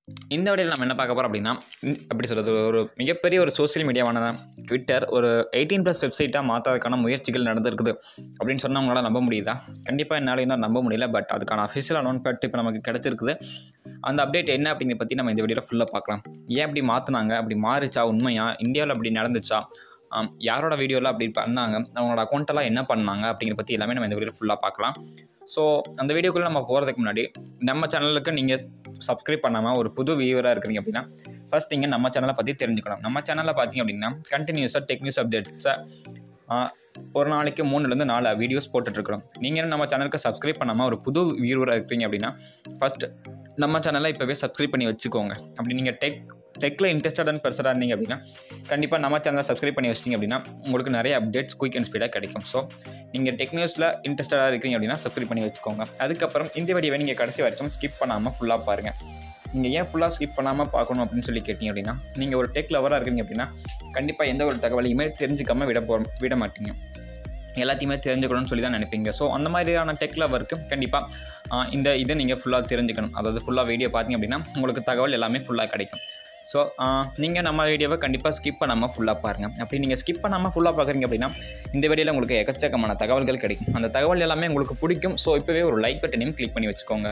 இந்த வீடியோவில் நம்ம என்ன பார்க்க போகிறோம் அப்படின்னா இந்த- எப்படி சொல்கிறது ஒரு மிகப்பெரிய ஒரு சோஷியல் மீடியாவான ட்விட்டர் ஒரு எயிட்டீன் ப்ளஸ் வெப்சைட்டாக மாற்றதுக்கான முயற்சிகள் நடந்திருக்குது அப்படின்னு சொன்னால் உங்களால் நம்ப முடியுதா கண்டிப்பாக என்னாலையும் தான் நம்ப முடியல பட் அதுக்கான அஃபிஷியல் அனௌன்ஸ்மெண்ட் இப்போ நமக்கு கிடச்சிருக்குது அந்த அப்டேட் என்ன அப்படிங்கிறத பற்றி நம்ம இந்த வீடியோவில் ஃபுல்லாக பார்க்கலாம் ஏன் அப்படி மாற்றினாங்க அப்படி மாறிச்சா உண்மையா இந்தியாவில் அப்படி நடந்துச்சா ஆம், யாரோட வீடியோவில் அப்படி பண்ணாங்க அவங்களோட அக்கௌண்ட்டெல்லாம் என்ன பண்ணாங்க அப்படிங்கிறத பற்றி எல்லாமே நம்ம இந்த வீடியோவில் ஃபுல்லாக பார்க்கலாம் ஸோ அந்த வீடியோக்குள்ளே நம்ம போகிறதுக்கு முன்னாடி நம்ம சேனலுக்கு நீங்கள் சப்ஸ்கிரைப் பண்ணாமல் ஒரு புது வியூவராக இருக்கிறீங்க அப்படின்னா ஃபர்ஸ்ட் நீங்கள் நம்ம சேனலை பற்றி தெரிஞ்சுக்கணும் நம்ம சேனலில் பார்த்தீங்க அப்படின்னா கண்டினியூஸாக டெக் நியூஸ் அப்டேட்ஸை ஒரு நாளைக்கு மூணுலேருந்து நாலு வீடியோஸ் போட்டுட்ருக்குறோம் நீங்கள் நம்ம சேனலுக்கு சப்ஸ்கிரைப் பண்ணாமல் ஒரு புது வியூவராக இருக்கிறீங்க அப்படின்னா ஃபஸ்ட் நம்ம சேனலை இப்போவே சப்ஸ்கிரைப் பண்ணி வச்சுக்கோங்க அப்படி நீங்கள் டெக் டெக்கில் இன்ட்ரெஸ்டடான பர்சனாக இருந்தீங்க அப்படின்னா கண்டிப்பாக நம்ம சேனலை சப்ஸ்கிரைப் பண்ணி வச்சிட்டிங்க அப்படின்னா உங்களுக்கு நிறைய அப்டேட்ஸ் குயிக் அண்ட் ஸ்பீடாக கிடைக்கும் ஸோ நீங்கள் டெக் நியூஸில் இன்ட்ரெஸ்டடாக இருக்கீங்க அப்படின்னா சப்ஸ்கிரைப் பண்ணி வச்சுக்கோங்க அதுக்கப்புறம் இந்த வீடியோவை நீங்கள் கடைசி வரைக்கும் ஸ்கிப் பண்ணாமல் ஃபுல்லாக பாருங்கள் நீங்கள் ஏன் ஃபுல்லாக ஸ்கிப் பண்ணாமல் பார்க்கணும் அப்படின்னு சொல்லி கேட்டிங்க அப்படின்னா நீங்கள் ஒரு டெக் லவராக இருக்கீங்க அப்படின்னா கண்டிப்பாக எந்த ஒரு தகவலையுமே தெரிஞ்சுக்காம விட போ விட மாட்டீங்க எல்லாத்தையுமே தெரிஞ்சுக்கணும்னு சொல்லி தான் நினைப்பீங்க ஸோ அந்த மாதிரியான டெக் லவருக்கு கண்டிப்பாக இந்த இதை நீங்கள் ஃபுல்லாக தெரிஞ்சுக்கணும் அதாவது ஃபுல்லாக வீடியோ பார்த்தீங்க அப்படின்னா உங்களுக்கு தகவல் எல்லாமே ஃபுல்லாக கிடைக்கும் ஸோ நீங்கள் நம்ம வீடியோவை கண்டிப்பாக ஸ்கிப் பண்ணாமல் ஃபுல்லாக பாருங்கள் அப்படி நீங்கள் ஸ்கிப் பண்ணாமல் ஃபுல்லாக பார்க்குறீங்க அப்படின்னா இந்த வீடியோவில் உங்களுக்கு எக்கச்சக்கமான தகவல்கள் கிடைக்கும் அந்த தகவல் எல்லாமே உங்களுக்கு பிடிக்கும் ஸோ இப்போவே ஒரு லைக் பட்டனையும் கிளிக் பண்ணி வச்சுக்கோங்க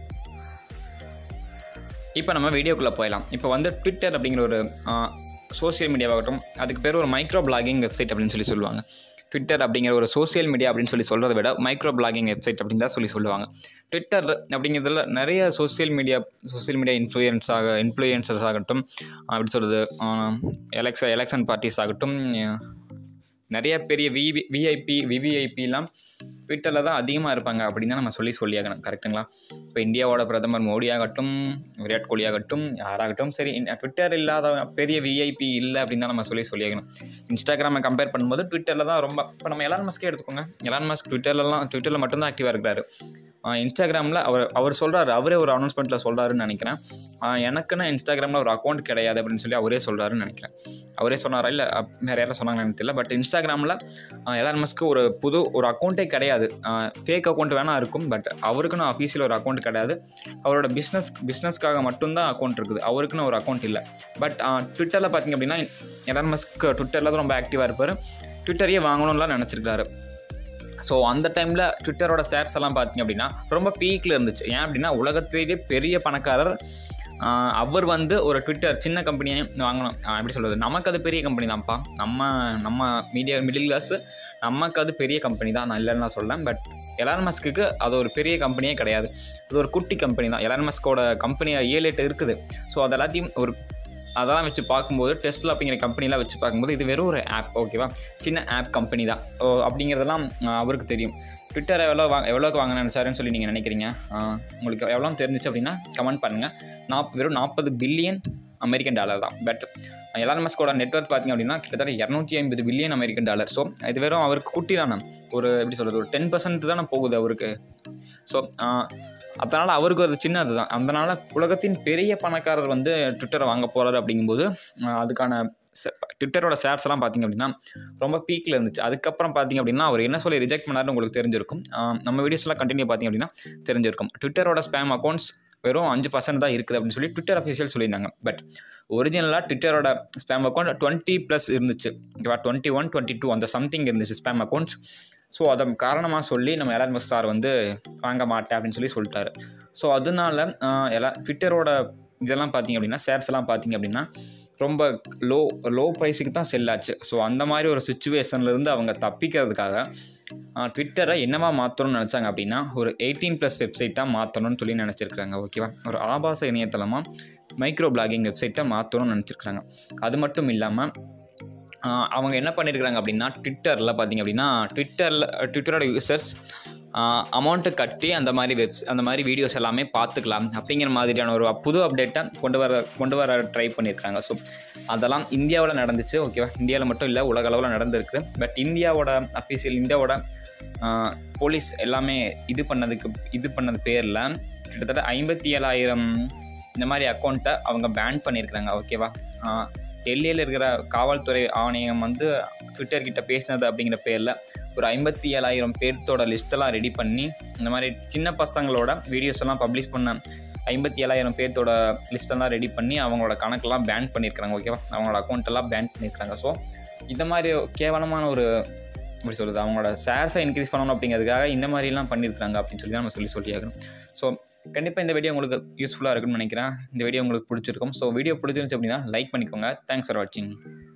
இப்போ நம்ம வீடியோக்குள்ளே போயிடலாம் இப்போ வந்து ட்விட்டர் அப்படிங்கிற ஒரு சோஷியல் மீடியாவாகட்டும் அதுக்கு பேர் ஒரு மைக்ரோ பிளாகிங் வெப்சைட் அப்படின்னு சொல்லி சொல்லுவாங்க ட்விட்டர் அப்படிங்கிற ஒரு சோஷியல் மீடியா அப்படின்னு சொல்லி சொல்கிறத விட மைக்ரோ பிளாகிங் வெப்சைட் அப்படின்னு தான் சொல்லி சொல்லுவாங்க ட்விட்டர் அப்படிங்கிறதுல நிறைய social media social media influence ஆக இன்ஃப்ளூயன்சர்ஸ் ஆகட்டும் அப்படி சொல்கிறது எலெக்ஷன் எலெக்ஷன் பார்ட்டிஸ் ஆகட்டும் அஹ், நிறைய பெரிய விவி விஐபி விவிஐபிலாம் ட்விட்டரில் தான் அதிகமாக இருப்பாங்க அப்படின்னு தான் நம்ம சொல்லி சொல்லியாகணும் கரெக்டுங்களா இப்போ இந்தியாவோட பிரதமர் மோடி ஆகட்டும் விராட் கோலி ஆகட்டும் யாராகட்டும் சரி இந்த ட்விட்டர் இல்லாத பெரிய விஐபி இல்லை அப்படின்னு தான் நம்ம சொல்லி சொல்லியாகணும் இன்ஸ்டாகிராமை கம்பேர் பண்ணும்போது ட்விட்டரில் தான் ரொம்ப இப்போ நம்ம எலான் மஸ்கே எடுத்துக்கோங்க எலான் மஸ்க் ட்விட்டர்லலாம் ட்விட்டரில் மட்டும்தான் ஆக்டிவாக இருக்கிறாரு இன்ஸ்டாகிராமில் அவர் அவர் சொல்கிறாரு அவரே ஒரு அனௌன்ஸ்மெண்ட்டில் சொல்கிறாருன்னு நினைக்கிறேன் ஆஹ் எனக்குன்னு இன்ஸ்டாகிராமில் ஒரு அக்கௌண்ட் கிடையாது அப்படின்னு சொல்லி அவரே சொல்கிறாருன்னு நினைக்கிறேன் அவரே சொன்னாரா இல்லை வேறு யாரும் சொன்னாங்கன்னு எனக்கு தெரியல பட் இன்ஸ்டாகிராமில் எலான் மஸ்க்கு ஒரு புது ஒரு அக்கௌண்ட்டே கிடையாது ஃபேக் அக்கௌண்ட் வேணால் இருக்கும் பட் அவருக்குன்னு அஃபீஷியல் ஒரு அக்கௌண்ட் கிடையாது அவரோட பிஸ்னஸ் பிஸ்னஸ்க்காக மட்டும்தான் அக்கௌண்ட் இருக்குது அவருக்குன்னு ஒரு அக்கௌண்ட் இல்லை பட் ட்விட்டரில் பார்த்தீங்க அப்படின்னா எலான் மஸ்க் ட்விட்டரில் தான் ரொம்ப ஆக்டிவாக இருப்பார் ட்விட்டரையே வாங்கணும்லாம் நினச்சிருக்காரு ஸோ அந்த டைமில் ட்விட்டரோட ஷேர்ஸ் எல்லாம் பார்த்தீங்க அப்படின்னா ரொம்ப பீக்கில் இருந்துச்சு ஏன் அப்படின்னா உலகத்திலேயே பெரிய பணக்காரர் ஆஹ் அவர் வந்து ஒரு ட்விட்டர் சின்ன கம்பெனியை வாங்கணும் ஆஹ் எப்படி சொல்கிறது நமக்கு அது பெரிய கம்பெனி தான்ப்பா நம்ம நம்ம மீடியா மிடில் கிளாஸ் நமக்கு அது பெரிய கம்பெனி தான் நான் இல்லைன்னு நான் சொல்லேன் பட் எலான் மஸ்க்கு அது ஒரு பெரிய கம்பெனியே கிடையாது அது ஒரு குட்டி கம்பெனி தான் எலான் மஸ்கோட கம்பெனியாக ஏழு எட்டு இருக்குது ஸோ அது எல்லாத்தையும் ஒரு அதெல்லாம் வச்சு பார்க்கும்போது டெஸ்ட்டில் அப்படிங்கிற கம்பெனிலாம் வச்சு பார்க்கும்போது இது வெறும் ஒரு ஆப் ஓகேவா சின்ன ஆப் கம்பெனி தான் ஓ அப்படிங்கிறதெல்லாம் ஆஹ், அவருக்கு தெரியும் ட்விட்டர் எவ்வளோ வா எவ்வளோக்கு வாங்க நினச்சாருன்னு சொல்லி நீங்கள் நினைக்கிறீங்க ஆஹ், உங்களுக்கு எவ்வளோ தெரிஞ்சிச்சு அப்படின்னா கமெண்ட் பண்ணுங்கள் நாப் வெறும் நாற்பது பில்லியன் அமெரிக்கன் டாலர் தான் பட் எலான் மஸ்கோட நெட்ஒர்க் பார்த்தீங்க அப்படின்னா கிட்டத்தட்ட இரநூத்தி ஐம்பது பில்லியன் அமெரிக்கன் டாலர் ஸோ இது வெறும் அவருக்கு குட்டி தானே ஒரு எப்படி சொல்கிறது ஒரு டென் பர்சன்ட் தானே போகுது அவருக்கு ஸோ அதனால் அவருக்கு அது சின்னது தான் அதனால் உலகத்தின் பெரிய பணக்காரர் வந்து ட்விட்டரை வாங்க போகிறாரு அப்படிங்கும்போது ஆஹ் அதுக்கான ச- ட்விட்டரோட ஷேர்ஸ் எல்லாம் பார்த்தீங்க அப்படின்னா ரொம்ப பீக்கில் இருந்துச்சு அதுக்கப்புறம் பார்த்தீங்க அப்படின்னா அவர் என்ன சொல்லி ரிஜெக்ட் பண்ணாருன்னு உங்களுக்கு தெரிஞ்சிருக்கும் ஆஹ் நம்ம வீடியோஸ்லாம் கண்டினியூ பார்த்தீங்க அப்படின்னா தெரிஞ்சிருக்கும் ட்விட்டரோட ஸ்பேம் அக்கௌண்ட்ஸ் வெறும் அஞ்சு பர்சன்ட் தான் இருக்குது அப்படின்னு சொல்லி ட்விட்டர் அஃபீஷியல் சொல்லியிருந்தாங்க பட் ஒரிஜினலாக ட்விட்டரோட ஸ்பேம் அக்கௌண்ட் டுவெண்ட்டி ப்ளஸ் இருந்துச்சு ஓகேவா டுவெண்ட்டி ஒன் டுவெண்ட்டி டூ அந்த சம்திங் இருந்துச்சு ஸ்பேம் அக்கௌண்ட்ஸ் ஸோ அதை காரணமாக சொல்லி நம்ம எலான் மஸ் சார் வந்து வாங்க மாட்டேன் அப்படின்னு சொல்லி சொல்லிட்டாரு ஸோ அதனால ஆஹ், எல்லா ட்விட்டரோட இதெல்லாம் பார்த்தீங்க அப்படின்னா ஷேர்ஸ் எல்லாம் பார்த்தீங்க அப்படின்னா ரொம்ப லோ லோ ப்ரைஸுக்கு தான் செல் ஆச்சு ஸோ அந்த மாதிரி ஒரு சுச்சுவேஷன்லேருந்து அவங்க தப்பிக்கிறதுக்காக ஆஹ், ட்விட்டரை என்னவா மாற்றணும்னு நினச்சாங்க அப்படின்னா ஒரு எயிட்டீன் ப்ளஸ் வெப்சைட்டாக மாற்றணும்னு சொல்லி நினச்சிருக்காங்க ஓகேவா ஒரு ஆபாச இணையதளமாக மைக்ரோ பிளாகிங் வெப்சைட்டை மாற்றணும்னு நினச்சிருக்காங்க அது மட்டும் இல்லாமல் ஆஹ் அவங்க என்ன பண்ணியிருக்கிறாங்க அப்படின்னா ட்விட்டரில் பார்த்தீங்க அப்படின்னா ட்விட்டரில் ட்விட்டரோட யூசர்ஸ் அமௌண்ட்டு கட்டி அந்த மாதிரி வெப்ஸ் அந்த மாதிரி வீடியோஸ் எல்லாமே பார்த்துக்கலாம் அப்படிங்கிற மாதிரியான ஒரு புது அப்டேட்டை கொண்டு வர கொண்டு வர ட்ரை பண்ணியிருக்காங்க ஸோ அதெல்லாம் இந்தியாவில் நடந்துச்சு ஓகேவா இந்தியாவில் மட்டும் இல்லை உலக அளவில் நடந்திருக்கு பட் இந்தியாவோட அஃபீஷியல் இந்தியாவோட போலீஸ் எல்லாமே இது பண்ணதுக்கு இது பண்ணது பேரில் கிட்டத்தட்ட ஐம்பத்தி ஏழாயிரம் இந்த மாதிரி அக்கௌண்ட்டை அவங்க பேன் பண்ணியிருக்கிறாங்க ஓகேவா டெல்லியில் இருக்கிற காவல்துறை ஆணையம் வந்து ட்விட்டர் கிட்ட பேசினது அப்படிங்கிற பேரில் ஒரு ஐம்பத்தி ஏழாயிரம் பேர்த்தோட லிஸ்ட்டெல்லாம் ரெடி பண்ணி இந்த மாதிரி சின்ன பசங்களோட வீடியோஸ் எல்லாம் பப்ளிஷ் பண்ண ஐம்பத்தி ஏழாயிரம் பேர்த்தோட லிஸ்ட்டெல்லாம் ரெடி பண்ணி அவங்களோட கணக்கெல்லாம் பேன் பண்ணியிருக்காங்க ஓகேவா அவங்களோட அக்கௌண்ட்டெல்லாம் பேன் பண்ணியிருக்காங்க ஸோ இந்த மாதிரி கேவலமான ஒரு எப்படி சொல்கிறது அவங்களோட ஷேர்ஸை இன்க்ரீஸ் பண்ணணும் அப்படிங்கிறதுக்காக இந்த மாதிரிலாம் பண்ணியிருக்காங்க அப்படின்னு சொல்லி தான் நம்ம சொல்லி சொல்லி ஆகணும் ஸோ கண்டிப்பாக இந்த வீடியோ உங்களுக்கு யூஸ்ஃபுல்லாக இருக்குன்னு நினைக்கிறேன் இந்த வீடியோ உங்களுக்கு பிடிச்சிருக்கும் ஸோ வீடியோ பிடிச்சிருந்துச்சு அப்படின்னா லைக் பண்ணிக்கோங்க தேங்க்ஸ் ஃபார் வாட்சிங்